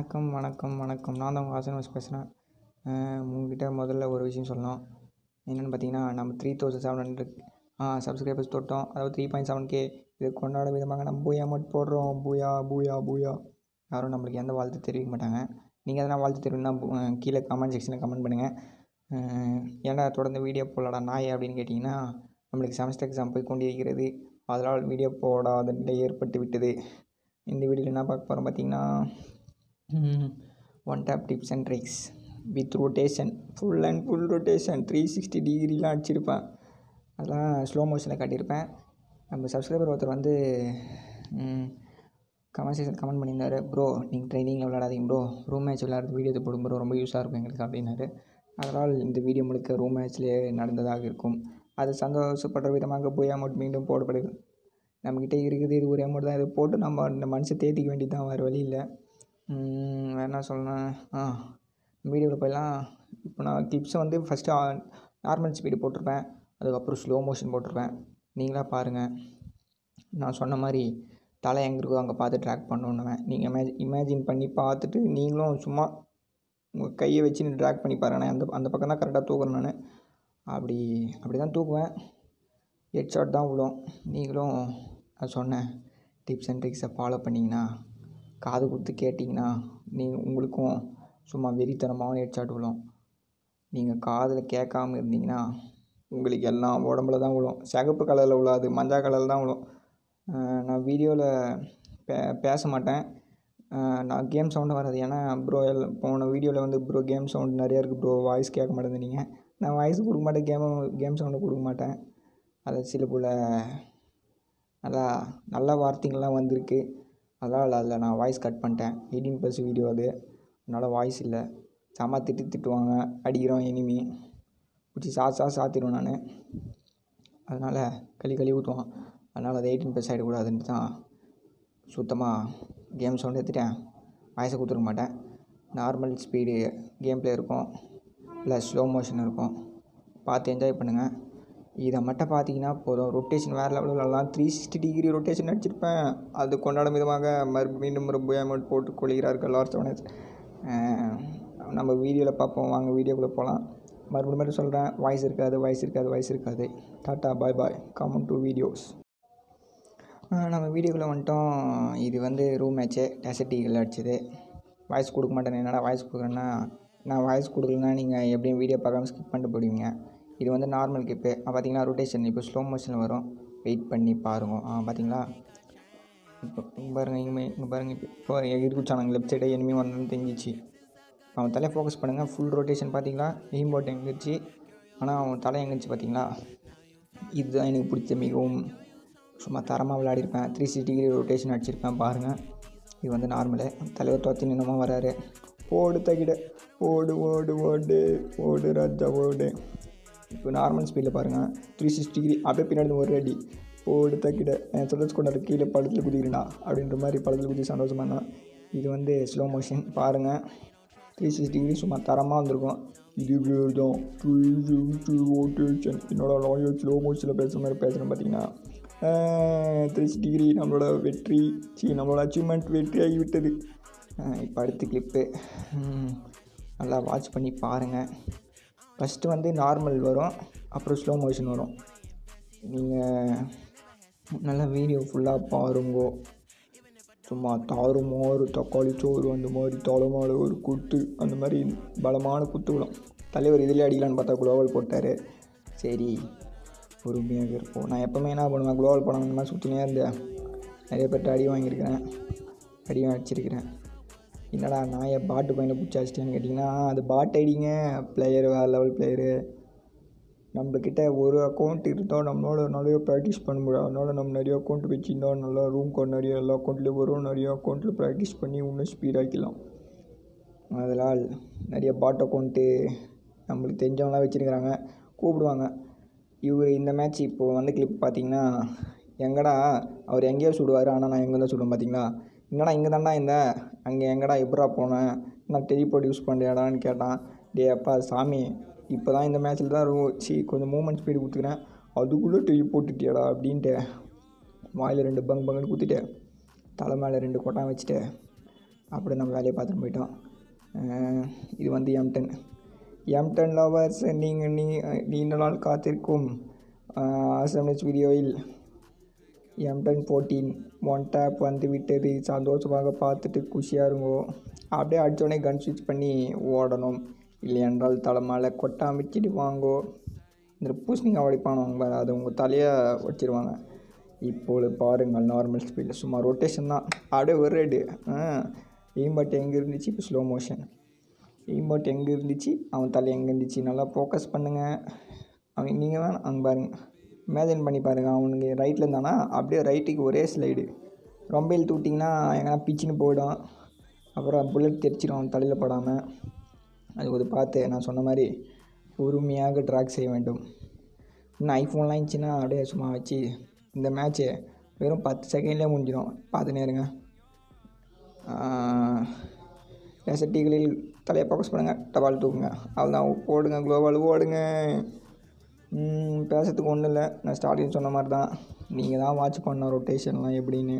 வணக்கம் வணக்கம் வணக்கம் நான் தான் உங்கள் ஆசன் வாஸ் பேசுகிறேன் உங்ககிட்ட முதல்ல ஒரு விஷயம் சொல்லணும் என்னென்னு பார்த்தீங்கன்னா நம்ம three thousand seven hundred subscribers தொட்டோம் அதாவது த்ரீ பாயிண்ட் செவன் கே இது கொண்டாட விதமாக நம்ம பூயா மட்டும் போடுறோம் பூயா பூயா பூயா யாரும் நம்மளுக்கு எந்த வாழ்த்து தெரிவிக்க மாட்டாங்க நீங்கள் எதனா வாழ்த்து தெரிவிக்கணும்னா கீழே கமெண்ட் செக்ஷனில் கமெண்ட் பண்ணுங்கள் ஏன்னா தொடர்ந்து வீடியோ போடலடா நாய் அப்படின்னு கேட்டிங்கன்னா நம்மளுக்கு செமஸ்டர் எக்ஸாம் போய் கொண்டிருக்கிறது அதனால் வீடியோ போடாத நிலை ஏற்பட்டு விட்டது இந்த வீடியோவில் என்ன பார்க்க போகிறோம் பார்த்தீங்கன்னா one tap tips and tricks with rotation full and full rotation three sixty டிகிரிலாம் அடிச்சிருப்பேன் அதெல்லாம் ஸ்லோ மோஷனில் காட்டியிருப்பேன் நம்ம சப்ஸ்கிரைபர் ஒருத்தர் வந்து கமெண்ட் செக்ஷன் கமெண்ட் பண்ணியிருந்தாரு ப்ரோ நீங்கள் ட்ரைனிங்கில் விளையாடாதீங்க ப்ரோ ரூம் மேட்ச் விளையாடுறது வீடியோ போடும் ப்ரோ ரொம்ப யூஸாக இருக்கும் எங்களுக்கு அப்படின்னாரு அதனால் இந்த வீடியோ முழுக்க ரூம் மேட்ச்லேயே நடந்ததாக இருக்கும் அது சந்தோஷப்படுற விதமாக போய் அமௌண்ட் மீண்டும் போடப்படுது நம்மக்கிட்ட இருக்குது இது ஒரு அமௌண்ட் தான் இதை போட்டு நம்ம இந்த மனுஷன் தேத்திக்க வேண்டியது தான் வேறு வழி இல்லை வேறு என்ன சொல்லணும் ஆ வீடியோவில் போயெல்லாம் இப்போ நான் கிளிப்ஸை வந்து ஃபஸ்ட்டு நார்மல் ஸ்பீடு போட்டிருப்பேன் அதுக்கப்புறம் ஸ்லோ மோஷன் போட்டிருப்பேன் நீங்களாக பாருங்கள் நான் சொன்ன மாதிரி தலை எங்கே இருக்கோ அங்கே பார்த்து ட்ராக் பண்ணணுவேன் நீங்கள் இமேஜ் இமேஜின் பண்ணி பார்த்துட்டு நீங்களும் சும்மா உங்கள் கையை வச்சு ட்ராக் பண்ணி பாருங்க நான் அந்த அந்த பக்கம் தான் கரெக்டாக தூக்குறேன் நான் அப்படி அப்படி தான் தூக்குவேன் ஹெட் ஷாட் தான் விழும் நீங்களும் நான் சொன்ன டிப்ஸ் அண்ட் ட்ரிக்ஸை ஃபாலோ பண்ணிங்கன்னா காது கொடுத்து கேட்டிங்கன்னா நீங்கள் உங்களுக்கும் சும்மா வெறித்தனமான ஹெட் ஷாட் விழும் நீங்கள் காதில் கேட்காம இருந்தீங்கன்னா உங்களுக்கு எல்லாம் உடம்புல தான் விழும் சிகப்பு கலரில் விழாது மஞ்சள் கலரில் தான் விழும் நான் வீடியோவில் பே பேச மாட்டேன் நான் கேம் சவுண்டு வராது ஏன்னா ப்ரோ எல்லாம் போன வீடியோவில் வந்து ப்ரோ கேம் சவுண்ட் நிறையா இருக்குது ப்ரோ வாய்ஸ் கேட்க மாட்டேங்குது நீங்கள் நான் வாய்ஸ் கொடுக்க மாட்டேன் கேம் கேம் சவுண்டு கொடுக்க மாட்டேன் அது சில போல் நல்லா நல்ல வார்த்தைங்கள்லாம் வந்திருக்கு அதனால் அதில் நான் வாய்ஸ் கட் பண்ணிட்டேன் எயிட்டீன் ப்ளஸ் வீடியோ அது அதனால் வாய்ஸ் இல்லை செம்ம திட்டு திட்டுவாங்க அடிக்கிறோம் இனிமி பிடிச்சி சா சா சாத்திடுவேன் நான் அதனால் களி களி ஊற்றுவான் அதனால் அது எயிட்டீன் ப்ளஸ் ஆகிடக்கூடாதுன்ட்டு தான் சுத்தமாக கேம் சவுண்ட் எடுத்துட்டேன் வாய்ஸை கொடுத்துருக்க மாட்டேன் நார்மல் ஸ்பீடு கேம் ப்ளே இருக்கும் ப்ளஸ் ஸ்லோ மோஷன் இருக்கும் பார்த்து என்ஜாய் பண்ணுங்கள் இதை மட்டும் பார்த்தீங்கன்னா போதும் ரொட்டேஷன் வேறு லெவலில் த்ரீ சிக்ஸ்டி டிகிரி ரொட்டேஷன் அடிச்சிருப்பேன் அது கொண்டாடும் விதமாக மறு மீண்டும் ஒரு அமௌண்ட் போட்டு கொள்கிறார்கள் லார்ஜ் ஒனஸ் நம்ம வீடியோவில் பார்ப்போம் வாங்க வீடியோக்குள்ளே போகலாம் மறுபடியும் மட்டும் சொல்கிறேன் வாய்ஸ் இருக்காது வாய்ஸ் இருக்காது வாய்ஸ் இருக்காது tata bye bye come on to videos நம்ம வீடியோக்குள்ளே வந்துட்டோம் இது வந்து ரூம் மேட்ச்சு டெசர்ட் டீகள் அடிச்சது வாய்ஸ் கொடுக்க மாட்டேன் என்னடா வாய்ஸ் கொடுக்குறேன்னா நான் வாய்ஸ் கொடுக்கலன்னா நீங்கள் எப்படியும் வீடியோ பார்க்காம ஸ்கிப் பண்ணிட்டு போடுவீங்க இது வந்து நார்மல் கிப்பு பார்த்தீங்கன்னா ரொட்டேஷன் இப்போ ஸ்லோ மோஷனில் வரும் வெயிட் பண்ணி பாருங்க ஆ பார்த்தீங்களா இப்போ இங்கே பாருங்கள் இங்கே இங்கே பாருங்கள் இப்போ இருக்குச்சானாங்க லெஃப்ட் சைடே எனிமே வந்ததுன்னு தெரிஞ்சிச்சு அவன் தலையை ஃபோக்கஸ் பண்ணுங்கள் ஃபுல் ரொட்டேஷன் பார்த்தீங்களா எய்ம் போட் எங்கிருச்சு ஆனால் அவன் தலை எங்கிருச்சு பார்த்தீங்களா இதுதான் எனக்கு பிடிச்ச மிகவும் சும்மா தரமாக விளையாடிருப்பேன் த்ரீ சிக்ஸ்டி டிகிரி ரொட்டேஷன் அடிச்சிருப்பேன் பாருங்கள் இது வந்து நார்மலு தலைவர் தோத்தி நின்னமாக வராரு ஓடு தகிட ஓடு ஓடு ஓடு ஓடு ராஜா ஓடு இப்போ நார்மல் ஸ்பீடில் பாருங்கள் த்ரீ சிக்ஸ்டி டிகிரி அப்படியே பின்னாடி ஒரு அடி ஓடு தக்கிட என் சொல்லச்சு கொண்டாடு கீழே பழத்தில் குதிக்கிறேன்டா அப்படின்ற மாதிரி பழத்தில் குதி சந்தோஷமாக இருந்தான் இது வந்து ஸ்லோ மோஷன் பாருங்கள் த்ரீ சிக்ஸ்டி டிகிரி சும்மா தரமாக வந்திருக்கும் இது பேர் தான் த்ரீ சிக்ஸ்டி ரொட்டேஷன் என்னோட லாயர் ஸ்லோ மோஷனில் பேசுகிற மாதிரி பேசுகிறேன் பார்த்தீங்கன்னா த்ரீ சிக்ஸ்டி டிகிரி நம்மளோட வெற்றி சி நம்மளோட அச்சீவ்மெண்ட் வெற்றி ஆகிவிட்டது இப்போ அடுத்த கிளிப்பு நல்லா வாட்ச் பண்ணி பாருங்கள் ஃபஸ்ட்டு வந்து நார்மல் வரும் அப்புறம் ஸ்லோ மோஷன் வரும் நீங்கள் நல்லா வீடியோ ஃபுல்லாக பாருங்கோ சும்மா தாறுமாறு தக்காளி சோறு அந்த மாதிரி தளமால ஒரு குத்து அந்த மாதிரி பலமான குத்து விடும் தலைவர் இதில் அடிக்கலான்னு பார்த்தா குளோவல் போட்டார் சரி பொறுமையாக இருப்போம் நான் எப்போவுமே என்ன பண்ணுவேன் குளோவல் படம் அந்த மாதிரி சுற்றினே இருந்தேன் நிறைய பேர்ட்ட அடி வாங்கியிருக்கிறேன் அடி அடிச்சிருக்கிறேன் என்னடா நாயை பாட்டு பையனை பிடிச்சி அடிச்சிட்டேன்னு கேட்டிங்கன்னா அது பாட் ஐடிங்க பிளேயரு வேறு லெவல் பிளேயரு நம்மக்கிட்ட ஒரு அக்கௌண்ட் இருந்தால் நம்மளால் நிறைய ப்ராக்டிஸ் பண்ண முடியும் அதனால் நம்ம நிறைய அக்கௌண்ட் வச்சுருந்தோம் நல்லா ரூம் கார்டு நிறைய எல்லா அக்கௌண்ட்லேயும் வரும் நிறைய அக்கௌண்ட்டில் ப்ராக்டிஸ் பண்ணி இன்னும் ஸ்பீடாக்கிடலாம் அதனால் நிறைய பாட் அக்கௌண்ட்டு நம்மளுக்கு தெரிஞ்சவங்களாம் வச்சுருக்கிறாங்க கூப்பிடுவாங்க இவர் இந்த மேட்ச் இப்போது வந்து கிளிப் பார்த்தீங்கன்னா எங்கடா அவர் எங்கேயோ சுடுவார் ஆனால் நான் எங்கே தான் சுடுவேன் பார்த்தீங்களா என்னடா இங்கே தான்டா இந்த அங்கே எங்கடா எப்படா போனேன் நான் டெலிபோர்ட் யூஸ் பண்ணுறியாடான்னு கேட்டான் டே அப்பா சாமி இப்போ தான் இந்த மேட்ச்சில் தான் ரூ சி கொஞ்சம் மூமெண்ட் ஸ்பீடு கொடுத்துக்கிறேன் அதுக்குள்ளே டெலி போட்டுட்டியாடா அப்படின்ட்டு வாயில் ரெண்டு பங்கு பங்குன்னு குத்திட்டு தலை மேலே ரெண்டு கொட்டான் வச்சுட்டு அப்படி நம்ம வேலையை பார்த்துட்டு போயிட்டோம் அஹ் இது வந்து எம்டன் எம்டன் லவர்ஸ் நீங்கள் நீ நீண்ட நாள் காத்திருக்கும் அசம்ஸ் வீடியோவில் எம்டன் ஃபோர்டீன் ஒன் டேப் வந்து விட்டது சந்தோஷமாக பார்த்துட்டு குஷியாக இருங்கோ அப்படியே அடித்தோடனே கன் ஸ்விட்ச் பண்ணி ஓடணும் இல்லை என்றால் தலை மேலே கொட்டா அமைச்சிட்டு வாங்கோ இந்த பூசணிக்காய் உடைப்பானவங்க பாரு, அது உங்கள் தலையை வச்சிருவாங்க இப்போது பாருங்கள் நார்மல் ஸ்பீடில் சும்மா ரொட்டேஷன் தான் அப்படியே ஒரு ரைடு எய்ம்பாட் எங்கே இருந்துச்சு இப்போ ஸ்லோ மோஷன் எய்ம்பாட் எங்கே இருந்துச்சு அவன் தலை எங்கே இருந்துச்சு நல்லா ஃபோக்கஸ் பண்ணுங்கள் அவன் நீங்கள் வேணாம் அங்கே பாருங்கள் இமேஜின் பண்ணி பாருங்கள் அவனுக்கு ரைட்டில் இருந்தானா அப்படியே ரைட்டுக்கு ஒரே ஸ்லைடு ரொம்ப இழுத்து விட்டிங்கன்னா எங்கன்னா பிச்சுன்னு போயிடும் அப்புறம் புல்லட் தெரிச்சிடும் அவன் தலையில் படாமல் அது கொஞ்சம் பார்த்து நான் சொன்ன மாதிரி பொறுமையாக ட்ராக் செய்ய வேண்டும் இன்னும் ஐஃபோன்லாம் இருந்துச்சுன்னா அப்படியே சும்மா வச்சு இந்த மேட்ச்சு வெறும் பத்து செகண்ட்லேயே முடிஞ்சிடும் பார்த்துனே இருங்க எஸ்எட்டிகளில் தலையை ஃபோக்கஸ் பண்ணுங்கள் டபால் தூக்குங்க அவ்வளோதான் ஓடுங்க குளோபால் ஓடுங்க ம், பேசுறதுக்கு ஒன்றும் இல்லை நான் ஸ்டார்டிங் சொன்ன மாதிரி தான் நீங்கள் தான் வாட்ச் பண்ண ரொட்டேஷன்லாம் எப்படின்னு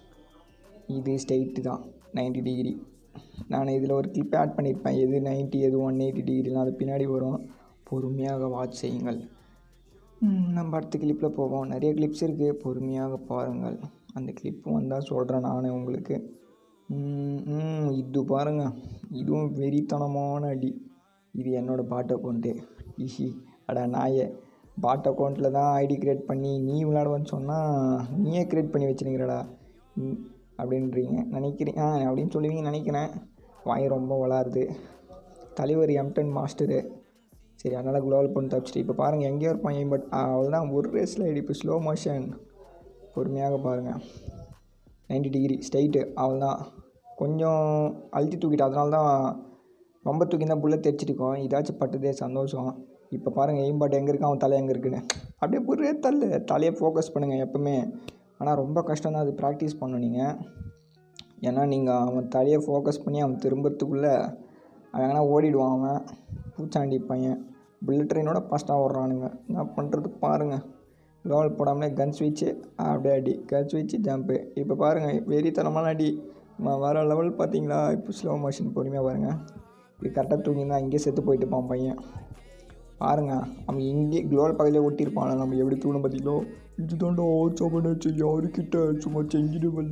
இது ஸ்ட்ரெயிட்டு தான் 90 டிகிரி நான் இதில் ஒரு கிளிப் ஆட் பண்ணியிருப்பேன் எது 90 எது ஒன் எயிட்டி டிகிரிலாம் அது பின்னாடி வரும் பொறுமையாக வாட்ச் செய்யுங்கள் ம், நம்ம அடுத்த கிளிப்பில் போவோம் நிறைய கிளிப்ஸ் இருக்குது பொறுமையாக பாருங்கள் அந்த கிளிப்பும் வந்தால் சொல்கிறேன் நானே உங்களுக்கு ம், ம், இது பாருங்கள் இதுவும் வெறித்தனமான அடி இது என்னோட பாட் அக்கௌண்ட்டு இஹி அடா நாயே பாட் அக்கௌண்ட்டில் தான் ஐடி கிரியேட் பண்ணி நீ விளாடுவேன்னு சொன்னால் நீயே கிரியேட் பண்ணி வச்சுருங்கிறடா அப்படின்றீங்க நினைக்கிறீங்க ஆ அப்படின்னு சொல்லுவீங்க நினைக்கிறேன் வாய் ரொம்ப வளருது தலைவர் எம்டன் மாஸ்டரு சரி அதனால் குளோவல் பண்ணி தப்பிச்சிட்டு இப்போ பாருங்கள் எங்கேயோ இருப்பான் ஏன் பட் அவ்வளோதான் ஒரு ரேஸில் இப்போ ஸ்லோ மோஷன் பொறுமையாக பாருங்கள் 90 டிகிரி ஸ்ட்ரைட்டு அவ்வளோதான் கொஞ்சம் அழுத்தி தூக்கிட்டு அதனால தான் ரொம்ப தூக்கி தான் புல்ல தெரிச்சிருக்கோம் இதாச்சும் பட்டதே சந்தோஷம் இப்போ பாருங்கள் எய்ம் பாட்டு எங்கே இருக்கு அவன் தலை எங்கே இருக்குன்னு அப்படியே ஒரே தள்ளு தலையை ஃபோக்கஸ் பண்ணுங்கள் எப்பவுமே ஆனால் ரொம்ப கஷ்டம் தான் அது ப்ராக்டிஸ் பண்ணணும் நீங்கள் ஏன்னா நீங்கள் அவன் தலையை ஃபோக்கஸ் பண்ணி அவன் திரும்புறதுக்குள்ளே அவன் எங்கன்னா ஓடிடுவான் அவன் பூச்சாண்டி பையன் புல்லட் ட்ரெயினோட ஃபாஸ்ட்டாக ஓடுறானுங்க என்ன பண்ணுறது பாருங்கள் லோவல் போடாமலே கன் ஸ்விட்ச்சு அப்படியே அடி கன் ஸ்விட்ச்சு ஜம்ப்பு இப்போ பாருங்கள் வெறித்தனமான அடி ம- வர லெவல் பார்த்தீங்களா இப்போ ஸ்லோ மோஷன் பொறுமையாக பாருங்கள் இது கரெக்டாக தூங்கினா இங்கே செத்து போயிட்டு இருப்பான் பையன் பாருங்க அவன் இங்கே குளோல் பக்கத்தில் ஒட்டியிருப்பான் நம்ம எப்படி தூணும் பார்த்தீங்களோ இதுதான்டா சாப்பிடாச்சு யாருக்கிட்ட சும்மா செஞ்சிடுவல்ல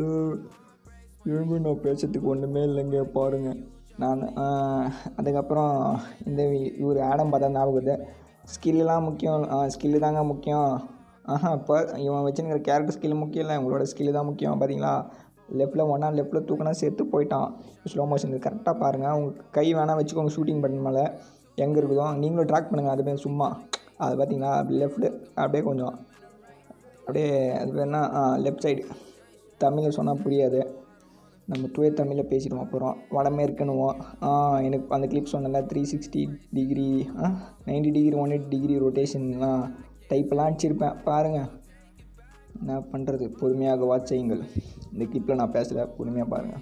ஏங்க நான் பேசுறதுக்கு ஒன்றுமே இல்லைங்க பாருங்க நான் ஆஹ், அதுக்கப்புறம் இந்த வி- இவர் ஆடம் பார்த்தா ஞாபகம் வருது ஸ்கில்லாம் முக்கியம் ஸ்கில்லு தாங்க முக்கியம் ஆஹா இப்போ இவன் வச்சுருக்கிற கேரக்டர் ஸ்கில் முக்கியம் இல்லை உங்களோட ஸ்கில்லு தான் முக்கியம் பார்த்தீங்களா லெஃப்ட்டில் ஒன்றா லெஃப்ட்டில் தூக்கினா செத்து போயிட்டான் ஸ்லோ மோஷன் கரெக்டாக பாருங்கள் உங்கள் கை வேணால் வச்சுக்கோங்க ஷூட்டிங் பட்டன் மேலே எங்கே இருக்குதோ நீங்களும் ட்ராக் பண்ணுங்கள் அது பேர் சும்மா அது பார்த்தீங்களா லெஃப்ட்டு அப்படியே கொஞ்சம் அப்படியே அது பேர் என்ன லெஃப்ட் சைடு தமிழில் சொன்னால் புரியாது நம்ம தூய தமிழில் பேசிடுவோம் அப்புறம் வடமேற்கனுவோம் ஆ எனக்கு அந்த கிளிப் சொன்னல த்ரீ சிக்ஸ்டி டிகிரி ஆ ninety degree one eight degree ரொட்டேஷன்லாம் டைப்பெல்லாம் அடிச்சிருப்பேன் பாருங்கள் என்ன பண்ணுறது பொறுமையாக வாட்ச் செய்யுங்கள் இந்த கிளிப்பில் நான் பேசல பொறுமையாக பாருங்கள்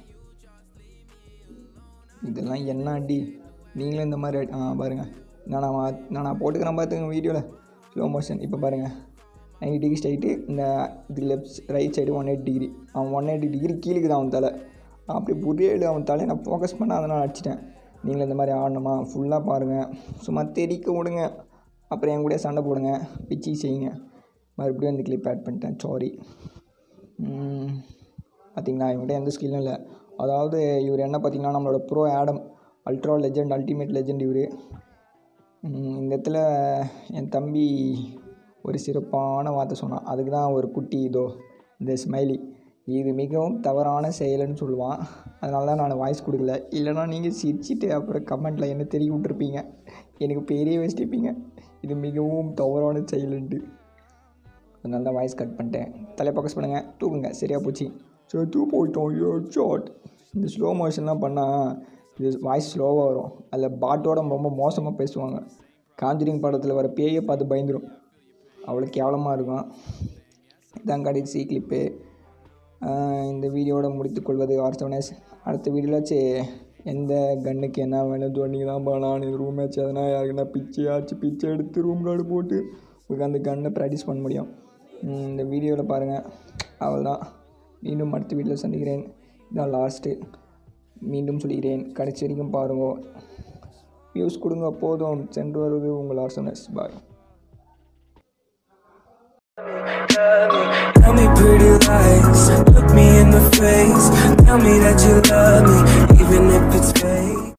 இதெல்லாம் என்ன அடி நீங்களும் இந்த மாதிரி அடி- ஆ பாருங்கள் நான் நான் நான் நான் போட்டுக்கிறேன் பார்த்துங்க வீடியோவில் ஸ்லோ மோஷன் இப்போ பாருங்கள் நைன்டி டிகிரி ஸ்ட்ரைட்டு இந்த இது left right side one eight degree அவன் ஒன் எயிட்டி டிகிரி கீழுக்கு தான் அவன் தலை அப்படி புரியல அவன் தலையை நான் ஃபோக்கஸ் பண்ண அதை நான் அடிச்சிட்டேன் நீங்களும் இந்த மாதிரி ஆடணுமா ஃபுல்லாக பாருங்கள் சும்மா தெறிக்க விடுங்க அப்புறம் என் கூட சண்டை போடுங்க பிச்சி செய்யுங்க மறுபடியும் இந்த கிளிப் ஆட் பண்ணிட்டேன் சாரி பார்த்தீங்களா இவங்ககிட்ட எந்த ஸ்கில்லும் இல்லை அதாவது இவர் என்ன பார்த்தீங்கன்னா நம்மளோட bro Adam ultra legend ultimate legend இவர் இந்த இடத்துல என் தம்பி ஒரு சிறப்பான வார்த்தை சொன்னான் அதுக்கு தான் ஒரு குட்டி இதோ இந்த ஸ்மைலி இது மிகவும் தவறான செயலுன்னு சொல்லுவான் அதனால தான் நான் வாய்ஸ் கொடுக்கல இல்லைனா நீங்கள் சிரிச்சிட்டு அப்புறம் கமெண்ட்டில் என்ன தெரிய விட்டுருப்பீங்க எனக்கு பெரிய வச்சிருப்பீங்க இது மிகவும் தவறான செயலுன்ட்டு அதனால தான் வாய்ஸ் கட் பண்ணிட்டேன் தலையை ஃபோக்கஸ் பண்ணுங்கள் தூக்குங்க சரியாக போச்சு செத்து போயிட்டோம் ஏ ஷாட் இந்த ஸ்லோ மோஷன்லாம் பண்ணால் இது வாய்ஸ் ஸ்லோவாக வரும் அதில் பாட்டோட ரொம்ப மோசமாக பேசுவாங்க காஞ்சிரிங் படத்தில் வர பேயை பார்த்து பயந்துரும் அவ்வளோ கேவலமாக இருக்கும் இதான் கடைசி கிளிப்பு இந்த வீடியோட முடித்துக்கொள்வது ஆர்சவனஸ் அடுத்த வீடியோலாச்சு எந்த கன்னுக்கு என்ன வேணும் தோனிக்கு தான் பண்ணான் இது ரூம் மேட்ச் எதனா யாருக்குன்னா பிச்சை ஆச்சு பிச்சை எடுத்து ரூம் கார்டு போட்டு உங்களுக்கு அந்த கன்னை ப்ராக்டிஸ் பண்ண முடியும் உம், இந்த வீடியோவில் பாருங்கள் அவ்வளோதான் மீண்டும் அடுத்த வீடியோவில் சந்திக்கிறேன் இதான் லாஸ்ட்டு மீண்டும் சொல்கிறேன் கடைசி வரைக்கும் பாருங்க வியூஸ் கொடுங்க போதும் சென்று வருவது உங்கள் ஆர்சனஸ் பாய் Tell me pretty lies, look me in the face. Tell me that you love me, even if it's fake.